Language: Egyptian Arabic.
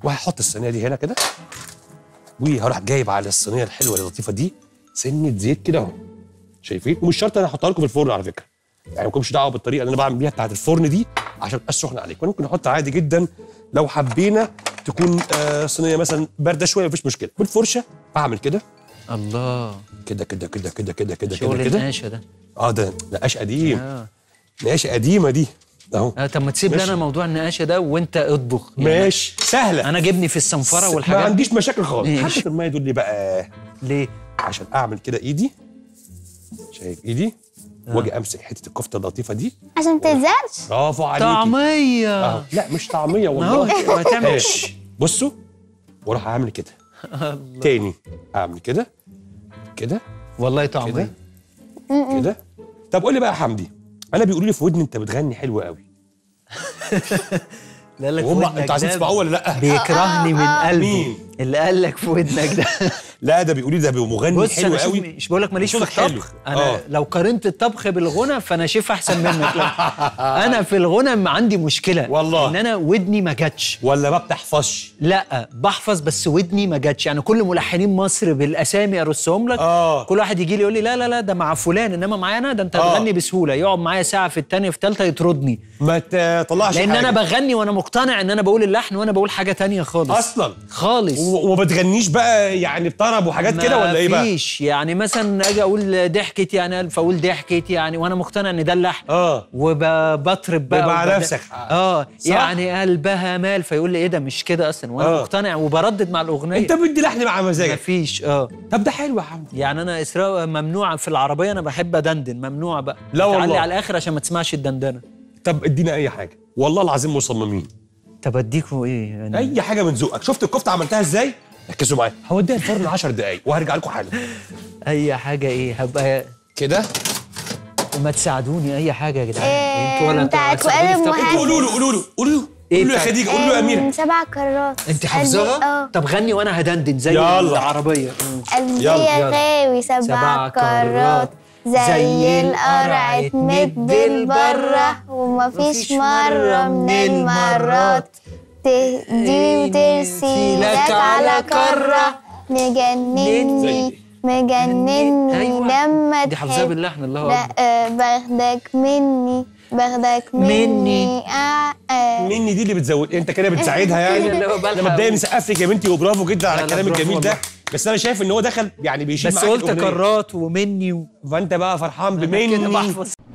وهحط الصينيه دي هنا كده وهروح جايب على الصينيه الحلوه اللطيفه دي سنه زيت كده اهو شايفين ومش شرط انا احطها لكم في الفرن على فكره يعني مالكمش دعوه بالطريقه اللي انا بعمل بيها بتاعت الفرن دي عشان تبقاش سخنه عليكم ممكن نحط عادي جدا لو حبينا تكون آه صينيه مثلا بارده شويه مفيش مشكله بالفرشه بعمل كده الله كده كده كده كده كده كده شغل كده كده النقاشه ده اه ده نقاش قديم اه نقاش قديمه دي اهو آه، طب ما تسيب لي ماشي. انا موضوع النقاشه ده وانت اطبخ يعني ماشي سهله انا جبني في الصنفره ما والحاجات دي. عنديش مشاكل خالص ماشي. حبه الميه دول ليه بقى ليه عشان اعمل كده ايدي شايف ايدي واجي امسك حته الكفته اللطيفه دي عشان تلزقش برافو عليكي طعميه اهو لا مش طعميه ما هو والله ما تعمل إيه. بصوا واروح اعمل كده تاني اعمل كده كده والله كده طعميه كده طب قول لي بقى يا حمدي انا بيقولوا لي في ودني انت بتغني حلو قوي لا لك في وهم ودنك انتوا عايزين ده تسمعوه ولا لا بيكرهني من قلبي مين؟ اللي قال لك في ودنك ده لا ده بيقولوا لي ده مغني بص حلو انا شوف قوي مش بقول لك ماليش في صوتك حلو. الطبخ انا آه. لو قارنت الطبخ بالغنى فانا شايف احسن منك لا. انا في الغنى ما عندي مشكله والله. ان انا ودني ما جاتش ولا ما بتحفظش لا بحفظ بس ودني ما جاتش يعني كل ملحنين مصر بالاسامي ارسهم لك آه. كل واحد يجي لي يقول لي لا لا لا ده مع فلان انما معايا انا ده انت آه. بتغني بسهوله يقعد معايا ساعه في الثانيه في الثالثه يطردني ما تطلعش لان حاجة. انا بغني وانا مقتنع ان انا بقول اللحن وانا بقول حاجه تانية خالص اصلا خالص و- وما بتغنيش بقى يعني بطرب وحاجات كده ولا ايه بقى؟ مفيش يعني مثلا اجي اقول ضحكت يعني الف اقول ضحكت يعني وانا مقتنع ان ده اللحن اه وبطرب بقى مع وبد- نفسك. اه صح؟ يعني قلبها مال فيقول لي ايه ده مش كده اصلا وانا آه. مقتنع وبردد مع الاغنيه انت بدي لحن مع مزاجك مفيش اه طب ده حلو يا حمدي يعني انا اسراء ممنوع في العربيه انا بحب ادندن ممنوع بقى لا والله. تعلي على الاخر عشان ما تسمعش الدندنه طب ادينا اي حاجه والله العظيم مصممين طب اديكوا ايه يعني اي حاجه من ذوقك شفت الكفته عملتها ازاي ركزوا معايا هوديها الفرن 10 دقايق وهرجع لكم حالا اي حاجه ايه هبقى كده ما تساعدوني اي حاجه يا جدعان إيه، انتوا ولا بتاعت هتساعدوني في وائل طبخ؟ المهندس. قولوا له قولوا له قولوا له إيه قولوا له يا بتاعت- خديجه قولوا له يا اميره أم، سبع كرات انت قلبي- حافظاها اه طب غني وانا هدندن زي يلا. العربيه قلبي يلا، يا يلا. غاوي سبع سبع كرات كرات زي القرع تمد البرة ومفيش مرة من المرات تهدي وترسي لك على كرة مجنني مجنني أيوة. لما دي حافظاها تحب باللحن الله لا أكبر. آه، باخدك مني باخدك مني. مني آه آه مني دي اللي بتزود انت كده بتساعدها يعني اللي هو بلحق انا مبدئيا مسقف لك يا بنتي وبرافو جدا على لا، لا، الكلام برافو الجميل ده والله. بس انا شايف ان هو دخل يعني بيشيل بس معاك قلت الأغنية. كرات ومني و... فانت بقى فرحان أنا كده بمني بحفظ